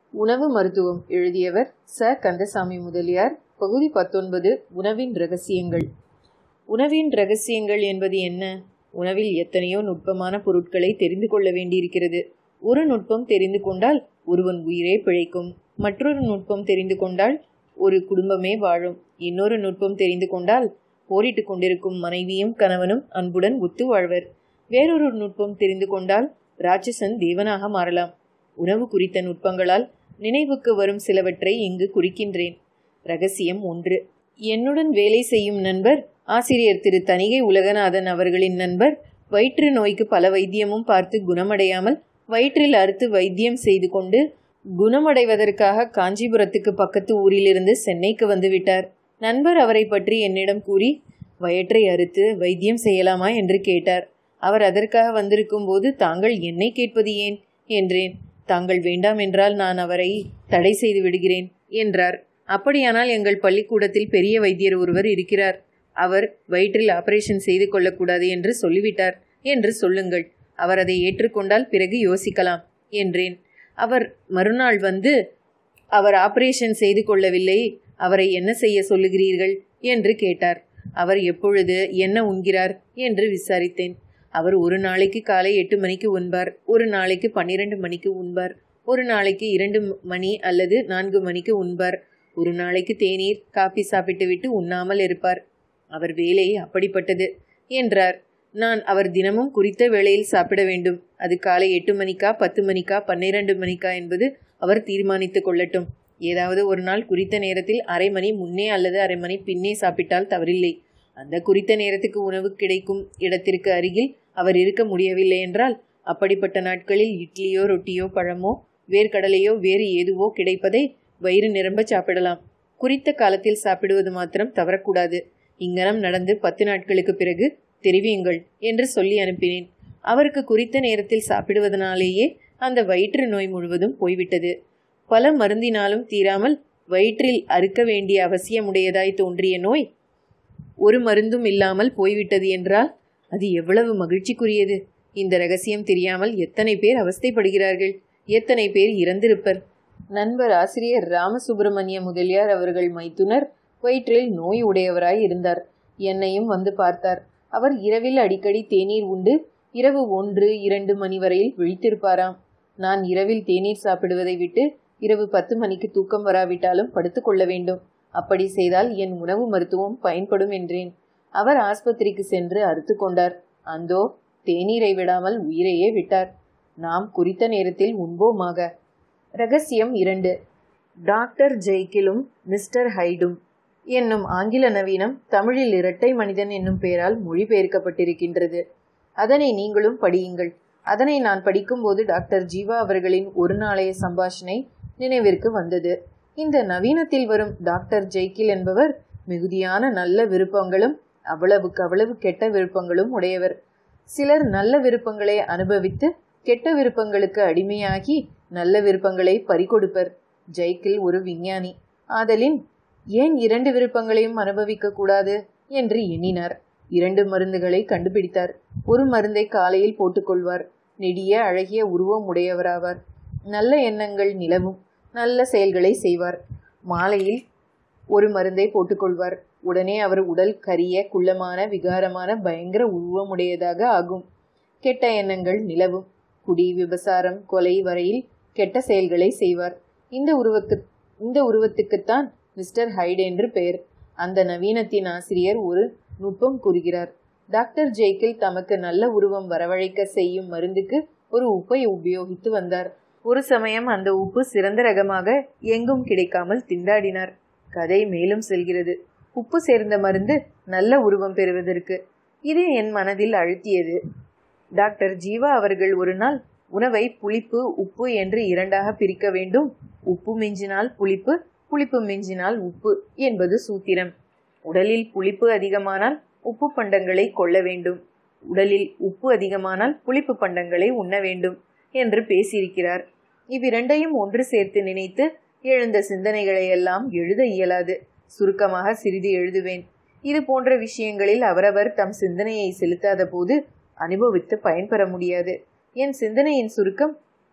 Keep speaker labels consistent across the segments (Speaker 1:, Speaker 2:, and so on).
Speaker 1: உணவு மருத்துவம் எழுதியவர் ச கந்தசாமி முதலியார் பகுதி பத்தொன்பது உணவின் ரகசியங்கள் உணவின் ரகசியங்கள் என்பது என்ன உணவில் எத்தனையோ நுட்பமான பொருட்களை தெரிந்து கொள்ள வேண்டியிருக்கிறது ஒரு நுட்பம் தெரிந்து கொண்டால் ஒருவன் உயிரே பிழைக்கும் மற்றொரு நுட்பம் தெரிந்து கொண்டால் ஒரு குடும்பமே வாழும் இன்னொரு நுட்பம் தெரிந்து கொண்டால் போரிட்டு கொண்டிருக்கும் மனைவியும் கணவனும் அன்புடன் ஒத்து வாழ்வர் வேறொரு நுட்பம் தெரிந்து கொண்டால் ராட்சசன் தேவனாக மாறலாம் உணவு குறித்த நுட்பங்களால் நினைவுக்கு வரும் சிலவற்றை இங்கு குறிக்கின்றேன் ரகசியம் ஒன்று என்னுடன் வேலை செய்யும் நண்பர் ஆசிரியர் திரு தணிகை உலகநாதன் அவர்களின் நண்பர் வயிற்று நோய்க்கு பல வைத்தியமும் பார்த்து குணமடையாமல் வயிற்றில் அறுத்து வைத்தியம் செய்து கொண்டு குணமடைவதற்காக காஞ்சிபுரத்துக்கு பக்கத்து ஊரிலிருந்து சென்னைக்கு வந்து விட்டார் நண்பர் அவரை பற்றி என்னிடம் கூறி வயிற்றை அறுத்து வைத்தியம் செய்யலாமா என்று கேட்டார் அவர் அதற்காக வந்திருக்கும் போது தாங்கள் என்னை கேட்பது ஏன் என்றேன் தாங்கள் வேண்டாம் என்றால் நான் அவரை தடை செய்து விடுகிறேன் என்றார் அப்படியானால் எங்கள் பள்ளிக்கூடத்தில் பெரிய வைத்தியர் ஒருவர் இருக்கிறார் அவர் வயிற்றில் ஆபரேஷன் செய்து கொள்ளக்கூடாது என்று சொல்லிவிட்டார் என்று சொல்லுங்கள் அவர் அதை ஏற்றுக்கொண்டால் பிறகு யோசிக்கலாம் என்றேன் அவர் மறுநாள் வந்து அவர் ஆபரேஷன் செய்து கொள்ளவில்லை அவரை என்ன செய்ய சொல்லுகிறீர்கள் என்று கேட்டார் அவர் எப்பொழுது என்ன உண்கிறார் என்று விசாரித்தேன் அவர் ஒரு நாளைக்கு காலை எட்டு மணிக்கு உண்பார் ஒரு நாளைக்கு பன்னிரண்டு மணிக்கு உண்பார் ஒரு நாளைக்கு இரண்டு மணி அல்லது நான்கு மணிக்கு உண்பார் ஒரு நாளைக்கு தேநீர் காபி சாப்பிட்டு விட்டு உண்ணாமல் இருப்பார் அவர் வேலை அப்படிப்பட்டது என்றார் நான் அவர் தினமும் குறித்த வேளையில் சாப்பிட வேண்டும் அது காலை எட்டு மணிக்கா பத்து மணிக்கா பன்னிரண்டு மணிக்கா என்பது அவர் தீர்மானித்துக் கொள்ளட்டும் ஏதாவது ஒரு நாள் குறித்த நேரத்தில் அரை மணி முன்னே அல்லது அரை மணி பின்னே சாப்பிட்டால் தவறில்லை அந்த குறித்த நேரத்துக்கு உணவு கிடைக்கும் இடத்திற்கு அருகில் அவர் இருக்க முடியவில்லை என்றால் அப்படிப்பட்ட நாட்களில் இட்லியோ ரொட்டியோ பழமோ வேர்க்கடலையோ வேறு எதுவோ கிடைப்பதை வயிறு நிரம்ப சாப்பிடலாம் குறித்த காலத்தில் சாப்பிடுவது மாத்திரம் தவறக்கூடாது இங்கனம் நடந்து பத்து நாட்களுக்கு பிறகு தெரிவியுங்கள் என்று சொல்லி அனுப்பினேன் அவருக்கு குறித்த நேரத்தில் சாப்பிடுவதனாலேயே அந்த வயிற்று நோய் முழுவதும் போய்விட்டது பல மருந்தினாலும் தீராமல் வயிற்றில் அறுக்க வேண்டிய அவசியமுடையதாய் தோன்றிய நோய் ஒரு மருந்தும் இல்லாமல் போய்விட்டது என்றால் அது எவ்வளவு மகிழ்ச்சிக்குரியது இந்த ரகசியம் தெரியாமல் எத்தனை பேர் அவஸ்தைப்படுகிறார்கள் எத்தனை பேர் இறந்திருப்பர் நண்பர் ஆசிரியர் ராமசுப்பிரமணிய முதலியார் அவர்கள் மைத்துனர் வயிற்றில் நோய் உடையவராய் இருந்தார் என்னையும் வந்து பார்த்தார் அவர் இரவில் அடிக்கடி தேநீர் உண்டு இரவு ஒன்று இரண்டு மணி வரையில் விழித்திருப்பாராம் நான் இரவில் தேநீர் சாப்பிடுவதை விட்டு இரவு பத்து மணிக்கு தூக்கம் வராவிட்டாலும் படுத்துக் கொள்ள வேண்டும் அப்படி செய்தால் என் உணவு மருத்துவம் பயன்படும் என்றேன் அவர் ஆஸ்பத்திரிக்கு சென்று அறுத்து கொண்டார் அந்தோ தேநீரை விடாமல் உயிரையே விட்டார் நாம் குறித்த நேரத்தில் உண்போமாக ரகசியம் இரண்டு டாக்டர் ஜெய்கிலும் மிஸ்டர் ஹைடும் என்னும் ஆங்கில நவீனம் தமிழில் இரட்டை மனிதன் என்னும் பெயரால் மொழிபெயர்க்கப்பட்டிருக்கின்றது அதனை நீங்களும் படியுங்கள் அதனை நான் படிக்கும்போது டாக்டர் ஜீவா அவர்களின் ஒரு நாளைய சம்பாஷணை நினைவிற்கு வந்தது இந்த நவீனத்தில் வரும் டாக்டர் ஜெய்கில் என்பவர் மிகுதியான நல்ல விருப்பங்களும் அவ்வளவுக்கு அவ்வளவு கெட்ட விருப்பங்களும் உடையவர் சிலர் நல்ல விருப்பங்களை அனுபவித்து கெட்ட விருப்பங்களுக்கு அடிமையாகி நல்ல விருப்பங்களை பறிகொடுப்பர் ஜெய்கில் ஒரு விஞ்ஞானி ஆதலின் ஏன் இரண்டு விருப்பங்களையும் அனுபவிக்க கூடாது என்று எண்ணினார் இரண்டு மருந்துகளை கண்டுபிடித்தார் ஒரு மருந்தை காலையில் போட்டுக்கொள்வார் நெடிய அழகிய உருவம் உடையவராவார் நல்ல எண்ணங்கள் நிலவும் நல்ல செயல்களை செய்வார் மாலையில் ஒரு மருந்தை போட்டுக்கொள்வார் உடனே அவர் உடல் கரிய குள்ளமான விகாரமான பயங்கர உருவமுடையதாக ஆகும் கெட்ட எண்ணங்கள் நிலவும் குடி விபசாரம் கொலை வரையில் கெட்ட செயல்களை செய்வார் இந்த உருவக்கு இந்த உருவத்துக்குத்தான் மிஸ்டர் ஹைட் என்று பெயர் அந்த நவீனத்தின் ஆசிரியர் ஒரு நுட்பம் கூறுகிறார் டாக்டர் ஜெய்கில் தமக்கு நல்ல உருவம் வரவழைக்க செய்யும் மருந்துக்கு ஒரு உப்பை உபயோகித்து வந்தார் ஒரு சமயம் அந்த உப்பு சிறந்த ரகமாக எங்கும் கிடைக்காமல் திண்டாடினார் கதை மேலும் செல்கிறது உப்பு சேர்ந்த மருந்து நல்ல உருவம் பெறுவதற்கு இது என் மனதில் அழுத்தியது டாக்டர் ஜீவா அவர்கள் ஒரு நாள் உணவை புளிப்பு உப்பு என்று இரண்டாக பிரிக்க வேண்டும் உப்பு மிஞ்சினால் புளிப்பு புளிப்பு மிஞ்சினால் உப்பு என்பது சூத்திரம் உடலில் புளிப்பு அதிகமானால் உப்பு பண்டங்களை கொள்ள வேண்டும் உடலில் உப்பு அதிகமானால் புளிப்பு பண்டங்களை உண்ண வேண்டும் என்று பேசியிருக்கிறார் இவ்விரண்டையும் ஒன்று சேர்த்து நினைத்து எழுந்த சிந்தனைகளை எல்லாம் எழுத இயலாது சுருக்கமாக சிறிது எழுதுவேன் இது போன்ற விஷயங்களில் அவரவர் தம் சிந்தனையை செலுத்தாத போது அனுபவித்து பயன்பெற முடியாது என் சிந்தனையின் சுருக்கம்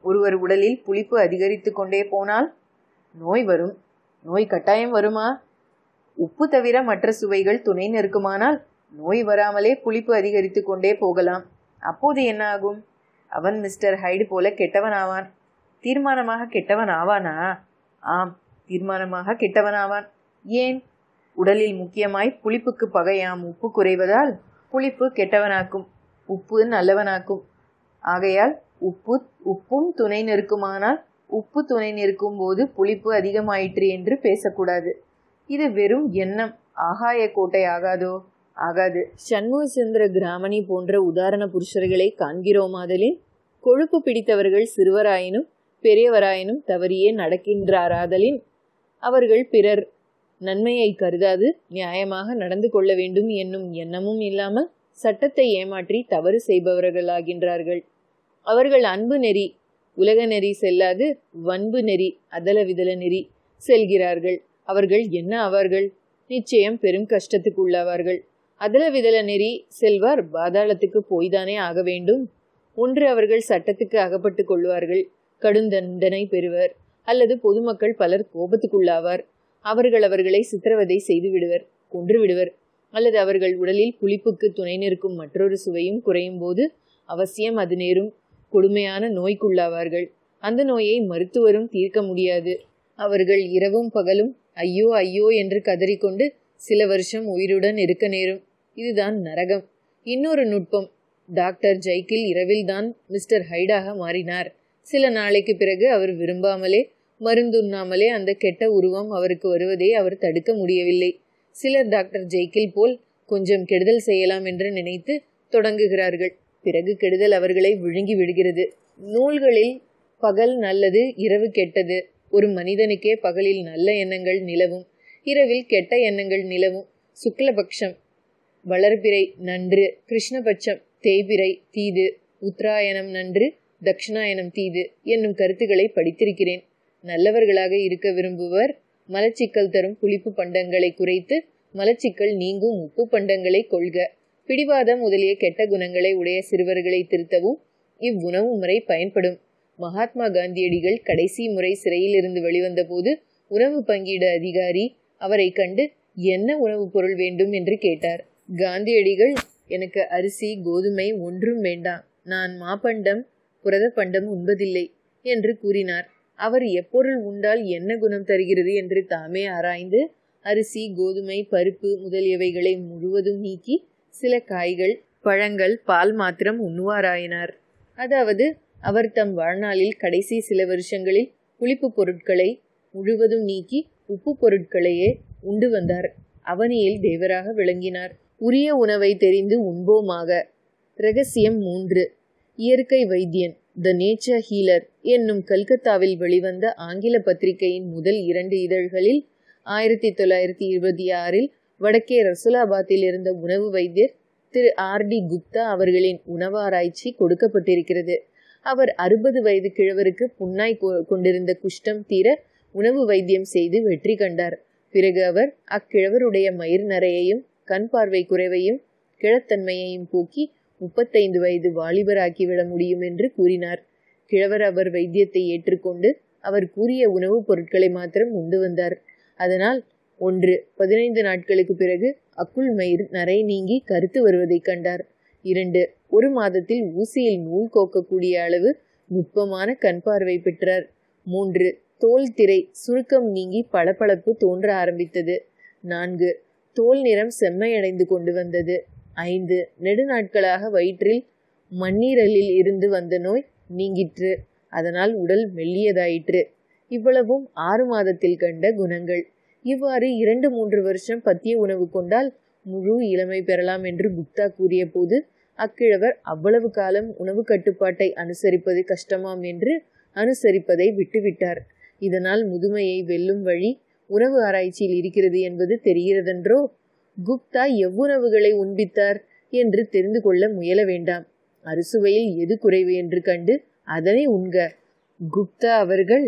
Speaker 1: ஒருவர் உடலில் புளிப்பு அதிகரித்து கொண்டே போனால் நோய் வரும் நோய் கட்டாயம் வருமா உப்பு தவிர மற்ற சுவைகள் துணை நிற்குமானால் நோய் வராமலே புளிப்பு அதிகரித்து கொண்டே போகலாம் அப்போது என்ன ஆகும் அவன் மிஸ்டர் ஹைடு போல கெட்டவன் ஆவான் தீர்மானமாக கெட்டவன் ஆவானா ஆம் தீர்மானமாக கெட்டவன் ஆவான் ஏன் உடலில் முக்கியமாய் புளிப்புக்கு பகையாம் உப்பு குறைவதால் புளிப்பு கெட்டவனாக்கும் உப்பு நல்லவனாக்கும் ஆகையால் உப்பு உப்பும் துணை நிற்குமானால் உப்பு துணை நிற்கும் போது புளிப்பு அதிகமாயிற்று என்று பேசக்கூடாது இது வெறும் எண்ணம் ஆகாய கோட்டை ஆகாதோ ஆகாது சண்முகச்சந்திர கிராமணி போன்ற உதாரண புருஷர்களை காண்கிறோமாதலின் கொழுப்பு பிடித்தவர்கள் சிறுவராயினும் பெரியவராயினும் தவறியே நடக்கின்றாராதலின் அவர்கள் பிறர் நன்மையை கருதாது நியாயமாக நடந்து கொள்ள வேண்டும் என்னும் எண்ணமும் இல்லாமல் சட்டத்தை ஏமாற்றி தவறு செய்பவர்களாகின்றார்கள் அவர்கள் அன்பு நெறி உலக நெறி செல்லாது வன்பு நெறி அதல விதல நெறி செல்கிறார்கள் அவர்கள் என்ன ஆவார்கள் நிச்சயம் பெரும் கஷ்டத்துக்கு உள்ளாவார்கள் அதல விதல நெறி செல்வார் பாதாளத்துக்கு போய்தானே ஆக வேண்டும் ஒன்று அவர்கள் சட்டத்துக்கு அகப்பட்டு கொள்வார்கள் கடுந்தண்டனை பெறுவர் அல்லது பொதுமக்கள் பலர் கோபத்துக்குள்ளாவார் அவர்கள் அவர்களை சித்திரவதை செய்து விடுவர் கொன்று விடுவர் அல்லது அவர்கள் உடலில் புளிப்புக்கு துணை நிற்கும் மற்றொரு சுவையும் குறையும் போது அவசியம் அது நேரும் கொடுமையான நோய்க்குள்ளாவார்கள் அந்த நோயை மருத்துவரும் தீர்க்க முடியாது அவர்கள் இரவும் பகலும் ஐயோ ஐயோ என்று கதறிக்கொண்டு சில வருஷம் உயிருடன் இருக்க நேரும் இதுதான் நரகம் இன்னொரு நுட்பம் டாக்டர் ஜைக்கில் இரவில்தான் மிஸ்டர் ஹைடாக மாறினார் சில நாளைக்கு பிறகு அவர் விரும்பாமலே மருந்துண்ணாமலே அந்த கெட்ட உருவம் அவருக்கு வருவதை அவர் தடுக்க முடியவில்லை சிலர் டாக்டர் ஜெய்கில் போல் கொஞ்சம் கெடுதல் செய்யலாம் என்று நினைத்து தொடங்குகிறார்கள் பிறகு கெடுதல் அவர்களை விழுங்கி விடுகிறது நூல்களில் பகல் நல்லது இரவு கெட்டது ஒரு மனிதனுக்கே பகலில் நல்ல எண்ணங்கள் நிலவும் இரவில் கெட்ட எண்ணங்கள் நிலவும் சுக்லபக்ஷம் வளர்பிறை நன்று கிருஷ்ணபட்சம் தேய்பிறை தீது உத்தராயணம் நன்று தக்ஷணாயனம் தீது என்னும் கருத்துக்களை படித்திருக்கிறேன் நல்லவர்களாக இருக்க விரும்புவர் மலச்சிக்கல் தரும் புளிப்பு பண்டங்களை குறைத்து மலச்சிக்கல் நீங்கும் உப்பு பண்டங்களை கொள்க பிடிவாதம் முதலிய கெட்ட குணங்களை உடைய சிறுவர்களை திருத்தவும் இவ்வுணவு முறை பயன்படும் மகாத்மா காந்தியடிகள் கடைசி முறை சிறையில் இருந்து வெளிவந்த போது உணவு பங்கீடு அதிகாரி அவரை கண்டு என்ன உணவுப் பொருள் வேண்டும் என்று கேட்டார் காந்தியடிகள் எனக்கு அரிசி கோதுமை ஒன்றும் வேண்டாம் நான் மாப்பண்டம் புரத பண்டம் உண்பதில்லை என்று கூறினார் அவர் எப்பொருள் உண்டால் என்ன குணம் தருகிறது என்று தாமே ஆராய்ந்து அரிசி கோதுமை பருப்பு முதலியவைகளை முழுவதும் நீக்கி சில காய்கள் பழங்கள் பால் மாத்திரம் உண்ணுவாராயினார் அதாவது அவர் தம் வாழ்நாளில் கடைசி சில வருஷங்களில் புளிப்பு பொருட்களை முழுவதும் நீக்கி உப்பு பொருட்களையே உண்டு வந்தார் அவனியில் தேவராக விளங்கினார் உரிய உணவை தெரிந்து உண்போமாக ரகசியம் மூன்று இயற்கை வைத்தியன் த நேச்சர் ஹீலர் என்னும் கல்கத்தாவில் வெளிவந்த ஆங்கில பத்திரிகையின் முதல் இரண்டு இதழ்களில் ஆயிரத்தி தொள்ளாயிரத்தி இருபத்தி ஆறில் வடக்கே ரசுலாபாத்தில் இருந்த உணவு வைத்தியர் திரு ஆர் டி குப்தா அவர்களின் உணவாராய்ச்சி கொடுக்கப்பட்டிருக்கிறது அவர் அறுபது வயது கிழவருக்கு புண்ணாய் கொண்டிருந்த குஷ்டம் தீர உணவு வைத்தியம் செய்து வெற்றி கண்டார் பிறகு அவர் அக்கிழவருடைய மயிர் நரையையும் கண் பார்வை குறைவையும் கிழத்தன்மையையும் போக்கி முப்பத்தைந்து வயது வாலிபராக்கிவிட முடியும் என்று கூறினார் கிழவர் அவர் வைத்தியத்தை ஏற்றுக்கொண்டு அவர் கூறிய உணவுப் பொருட்களை மாத்திரம் உண்டு வந்தார் அதனால் ஒன்று பதினைந்து நாட்களுக்கு பிறகு அக்குள் மயிர் நரை நீங்கி கருத்து வருவதைக் கண்டார் இரண்டு ஒரு மாதத்தில் ஊசியில் நூல் கோக்கக்கூடிய அளவு நுட்பமான கண் பார்வை பெற்றார் மூன்று தோல் திரை சுருக்கம் நீங்கி பளபளப்பு தோன்ற ஆரம்பித்தது நான்கு தோல் நிறம் செம்மையடைந்து கொண்டு வந்தது ஐந்து நெடுநாட்களாக வயிற்றில் மண்ணீரலில் இருந்து வந்த நோய் நீங்கிற்று அதனால் உடல் மெல்லியதாயிற்று இவ்வளவும் ஆறு மாதத்தில் கண்ட குணங்கள் இவ்வாறு இரண்டு மூன்று வருஷம் பத்திய உணவு கொண்டால் முழு இளமை பெறலாம் என்று குப்தா கூறிய போது அக்கிழவர் அவ்வளவு காலம் உணவு கட்டுப்பாட்டை அனுசரிப்பது கஷ்டமாம் என்று அனுசரிப்பதை விட்டுவிட்டார் இதனால் முதுமையை வெல்லும் வழி உணவு ஆராய்ச்சியில் இருக்கிறது என்பது தெரிகிறதென்றோ குப்தா எவ்வுணவுகளை உண்பித்தார் என்று தெரிந்து கொள்ள முயல வேண்டாம் அறுசுவையில் எது குறைவு என்று கண்டு அதனை உண்க குப்தா அவர்கள்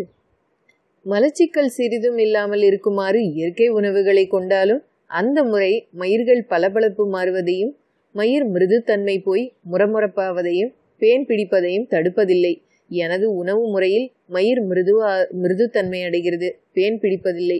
Speaker 1: மலச்சிக்கல் சிறிதும் இல்லாமல் இருக்குமாறு இயற்கை உணவுகளை கொண்டாலும் அந்த முறை மயிர்கள் பளபளப்பு மாறுவதையும் மயிர் மிருதுத்தன்மை போய் முறமுறப்பாவதையும் பேன் பிடிப்பதையும் தடுப்பதில்லை எனது உணவு முறையில் மயிர் மிருதுவா மிருதுத்தன்மை அடைகிறது பேன் பிடிப்பதில்லை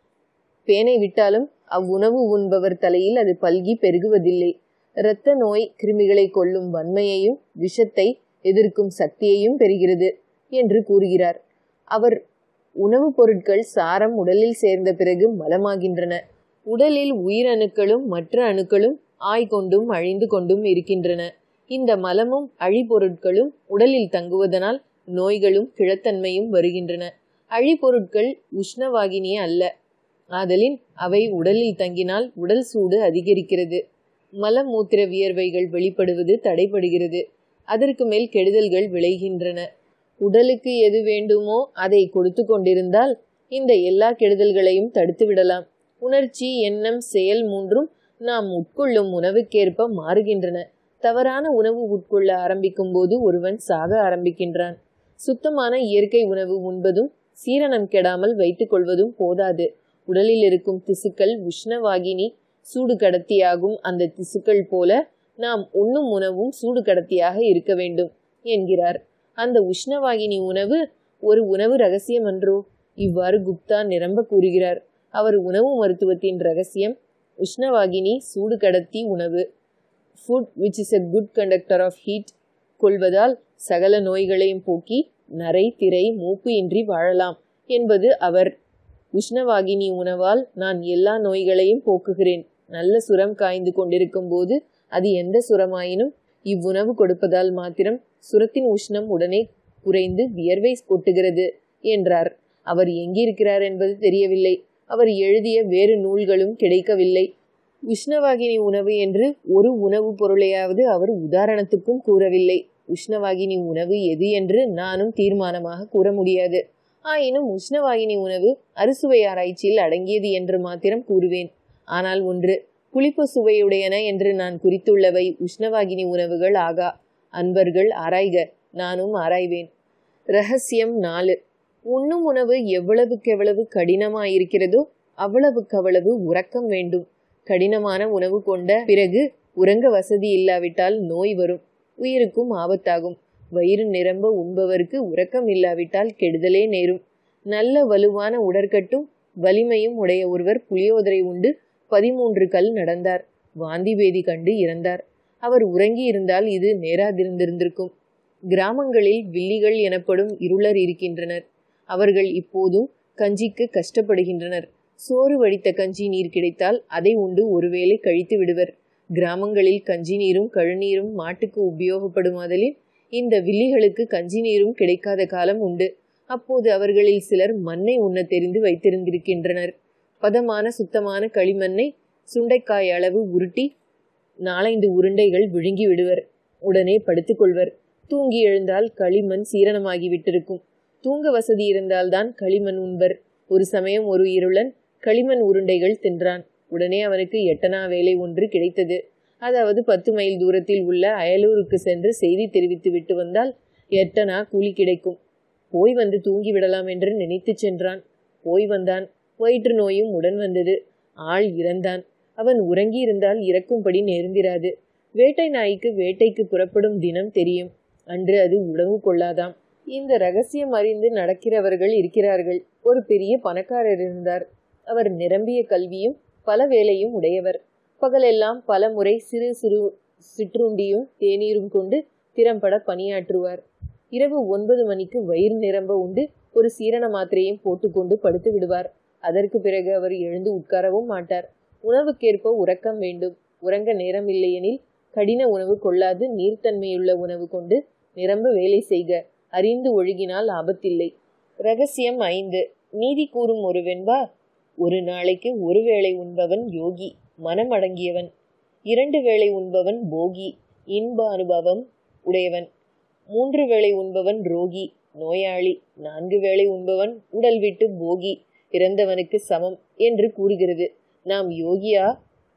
Speaker 1: பேனை விட்டாலும் அவ்வுணவு உண்பவர் தலையில் அது பல்கி பெருகுவதில்லை இரத்த நோய் கிருமிகளை கொல்லும் வன்மையையும் விஷத்தை எதிர்க்கும் சக்தியையும் பெறுகிறது என்று கூறுகிறார் அவர் உணவுப் பொருட்கள் சாரம் உடலில் சேர்ந்த பிறகு மலமாகின்றன உடலில் உயிரணுக்களும் மற்ற அணுக்களும் ஆய்கொண்டும் அழிந்து கொண்டும் இருக்கின்றன இந்த மலமும் அழிபொருட்களும் உடலில் தங்குவதனால் நோய்களும் கிழத்தன்மையும் வருகின்றன அழிபொருட்கள் உஷ்ணவாகினியே அல்ல ஆதலின் அவை உடலில் தங்கினால் உடல் சூடு அதிகரிக்கிறது மலமூத்திர வியர்வைகள் வெளிப்படுவது தடைபடுகிறது அதற்கு மேல் கெடுதல்கள் விளைகின்றன உடலுக்கு எது வேண்டுமோ அதை கொடுத்து கொண்டிருந்தால் இந்த எல்லா கெடுதல்களையும் தடுத்து விடலாம் உணர்ச்சி எண்ணம் செயல் மூன்றும் நாம் உட்கொள்ளும் உணவுக்கேற்ப மாறுகின்றன தவறான உணவு உட்கொள்ள ஆரம்பிக்கும் போது ஒருவன் சாக ஆரம்பிக்கின்றான் சுத்தமான இயற்கை உணவு உண்பதும் சீரணம் கெடாமல் வைத்துக் கொள்வதும் போதாது உடலில் இருக்கும் திசுக்கள் உஷ்ணவாகினி சூடு கடத்தியாகும் அந்த திசுக்கள் போல நாம் உண்ணும் உணவும் சூடு கடத்தியாக இருக்க வேண்டும் என்கிறார் அந்த உஷ்ணவாகினி உணவு ஒரு உணவு ரகசியம் அன்றோ இவ்வாறு குப்தா நிரம்ப கூறுகிறார் அவர் உணவு மருத்துவத்தின் ரகசியம் உஷ்ணவாகினி சூடு கடத்தி உணவு food which is a good conductor of heat கொள்வதால் சகல நோய்களையும் போக்கி நரை திரை மூப்பு இன்றி வாழலாம் என்பது அவர் உஷ்ணவாகினி உணவால் நான் எல்லா நோய்களையும் போக்குகிறேன் நல்ல சுரம் காய்ந்து கொண்டிருக்கும் போது அது எந்த சுரமாயினும் இவ்வுணவு கொடுப்பதால் மாத்திரம் சுரத்தின் உஷ்ணம் உடனே குறைந்து வியர்வை கொட்டுகிறது என்றார் அவர் எங்கிருக்கிறார் என்பது தெரியவில்லை அவர் எழுதிய வேறு நூல்களும் கிடைக்கவில்லை உஷ்ணவாகினி உணவு என்று ஒரு உணவுப் பொருளையாவது அவர் உதாரணத்துக்கும் கூறவில்லை உஷ்ணவாகினி உணவு எது என்று நானும் தீர்மானமாக கூற முடியாது ஆயினும் உஷ்ணவாகினி உணவு அறுசுவை ஆராய்ச்சியில் அடங்கியது என்று மாத்திரம் கூறுவேன் ஆனால் ஒன்று புளிப்பு சுவையுடையன என்று நான் குறித்துள்ளவை உஷ்ணவாகினி உணவுகள் ஆகா அன்பர்கள் ஆராய்க நானும் ஆராய்வேன் ரகசியம் நாலு உண்ணும் உணவு எவ்வளவுக்கெவ்வளவு கடினமாயிருக்கிறதோ அவ்வளவுக்கவ்வளவு உறக்கம் வேண்டும் கடினமான உணவு கொண்ட பிறகு உறங்க வசதி இல்லாவிட்டால் நோய் வரும் உயிருக்கும் ஆபத்தாகும் வயிறு நிரம்ப உண்பவருக்கு உறக்கம் இல்லாவிட்டால் கெடுதலே நேரும் நல்ல வலுவான உடற்கட்டும் வலிமையும் உடைய ஒருவர் புளியோதரை உண்டு பதிமூன்று கல் நடந்தார் வாந்தி பேதி கண்டு இறந்தார் அவர் உறங்கி இருந்தால் இது நேராதிருந்திருந்திருக்கும் கிராமங்களில் வில்லிகள் எனப்படும் இருளர் இருக்கின்றனர் அவர்கள் இப்போதும் கஞ்சிக்கு கஷ்டப்படுகின்றனர் சோறு வடித்த கஞ்சி நீர் கிடைத்தால் அதை உண்டு ஒருவேளை கழித்து விடுவர் கிராமங்களில் கஞ்சி நீரும் கழுநீரும் மாட்டுக்கு உபயோகப்படுமாதலில் இந்த வில்லிகளுக்கு கஞ்சி நீரும் கிடைக்காத காலம் உண்டு அப்போது அவர்களில் சிலர் மண்ணை உண்ண தெரிந்து வைத்திருந்திருக்கின்றனர் பதமான சுத்தமான களிமண்ணை சுண்டைக்காய் அளவு உருட்டி நாலைந்து உருண்டைகள் விழுங்கி விடுவர் உடனே படுத்துக்கொள்வர் தூங்கி எழுந்தால் களிமண் சீரணமாகி விட்டிருக்கும் தூங்க வசதி இருந்தால்தான் களிமண் உண்பர் ஒரு சமயம் ஒரு இருளன் களிமண் உருண்டைகள் தின்றான் உடனே அவனுக்கு எட்டனா வேலை ஒன்று கிடைத்தது அதாவது பத்து மைல் தூரத்தில் உள்ள அயலூருக்கு சென்று செய்தி தெரிவித்து விட்டு வந்தால் எட்டனா கூலி கிடைக்கும் போய் வந்து தூங்கி விடலாம் என்று நினைத்து சென்றான் போய் வந்தான் வயிற்று நோயும் உடன் வந்தது ஆள் இறந்தான் அவன் உறங்கி இருந்தால் இறக்கும்படி நேர்ந்திராது வேட்டை நாய்க்கு வேட்டைக்கு புறப்படும் தினம் தெரியும் அன்று அது உணவு கொள்ளாதாம் இந்த ரகசியம் அறிந்து நடக்கிறவர்கள் இருக்கிறார்கள் ஒரு பெரிய பணக்காரர் இருந்தார் அவர் நிரம்பிய கல்வியும் பல வேலையும் உடையவர் பகலெல்லாம் பல முறை சிறு சிறு சிற்றுண்டியும் தேநீரும் கொண்டு திறம்பட பணியாற்றுவார் இரவு ஒன்பது மணிக்கு வயிறு நிரம்ப உண்டு ஒரு சீரண மாத்திரையும் போட்டுக்கொண்டு படுத்து விடுவார் அதற்கு பிறகு அவர் எழுந்து உட்காரவும் மாட்டார் உணவுக்கேற்ப உறக்கம் வேண்டும் உறங்க நேரம் இல்லையெனில் கடின உணவு கொள்ளாது நீர்த்தன்மையுள்ள உணவு கொண்டு நிரம்ப வேலை செய்க அறிந்து ஒழுகினால் ஆபத்தில்லை ரகசியம் ஐந்து நீதி கூறும் ஒரு வெண்பா ஒரு நாளைக்கு ஒரு வேளை உண்பவன் யோகி மனம் அடங்கியவன் இரண்டு வேளை உண்பவன் போகி இன்ப அனுபவம் உடையவன் மூன்று வேளை உண்பவன் ரோகி நோயாளி நான்கு வேளை உண்பவன் உடல் விட்டு போகி இறந்தவனுக்கு சமம் என்று கூறுகிறது நாம் யோகியா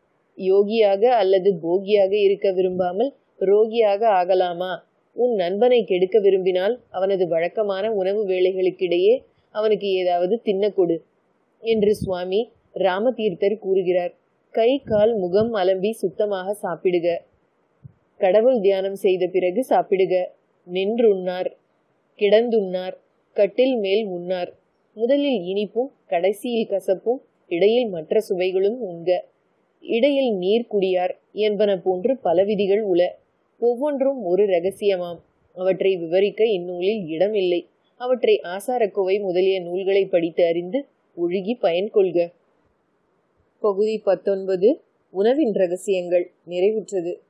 Speaker 1: யோகியாக அல்லது போகியாக இருக்க விரும்பாமல் ரோகியாக ஆகலாமா உன் நண்பனை கெடுக்க விரும்பினால் அவனது வழக்கமான உணவு வேலைகளுக்கிடையே அவனுக்கு ஏதாவது தின்ன கொடு என்று சுவாமி ராமதீர்த்தர் கூறுகிறார் கை கால் முகம் அலம்பி சுத்தமாக சாப்பிடுக கடவுள் தியானம் செய்த பிறகு சாப்பிடுக நின்றுண்ணார் கிடந்துண்ணார் கட்டில் மேல் உண்ணார் முதலில் இனிப்பும் கடைசியில் கசப்பும் இடையில் மற்ற சுவைகளும் உண்க இடையில் நீர் குடியார் என்பன போன்று பல விதிகள் உள ஒவ்வொன்றும் ஒரு ரகசியமாம் அவற்றை விவரிக்க இந்நூலில் இடமில்லை அவற்றை ஆசாரக்கோவை முதலிய நூல்களை படித்து அறிந்து ஒழுகி பயன் கொள்க பகுதி பத்தொன்பது உணவின் ரகசியங்கள் நிறைவுற்றது